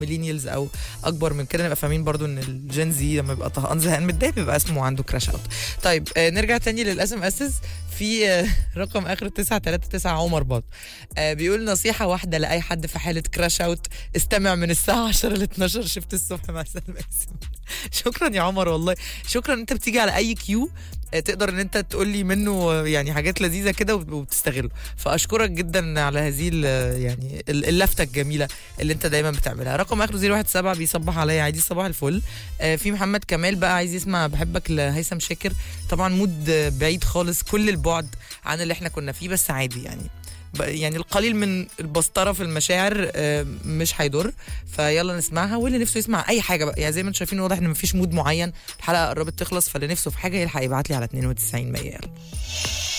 ميلينيالز او اكبر من كده نبقى فاهمين برضو ان الجين زي لما بيبقى طهقان زهقان متضايق بيبقى اسمه عنده كراش اوت طيب آه نرجع تاني للاس ام اسز في آه رقم اخر 939 عمر برضه آه بيقول نصيحه واحده لاي حد في حاله كراش اوت استمع من الساعه 10 ل 12 شفت الصبح مع سلمى ياسين. شكرا يا عمر والله شكرا ان انت بتيجي على اي كيو آه، تقدر ان انت تقول لي منه آه، يعني حاجات لذيذه كده وب- وبتستغله فاشكرك جدا على هذه ال- يعني ال- اللفته الجميله اللي انت دايما بتعملها رقم اخره 017 بيصبح عليا عادي صباح الفل آه، في محمد كمال بقى عايز يسمع بحبك لهيثم شاكر طبعا مود آه، بعيد خالص كل البعد عن اللي احنا كنا فيه بس عادي يعني ب- يعني القليل من البسطره في المشاعر آه، مش هيضر فيلا نسمعها واللي نفسه يسمع اي حاجه بقى يعني زي ما انتم شايفين واضح ان مفيش مود معين الحلقه قربت تخلص فاللي نفسه في حاجه يلحق يبعت لي على 92 100 يلا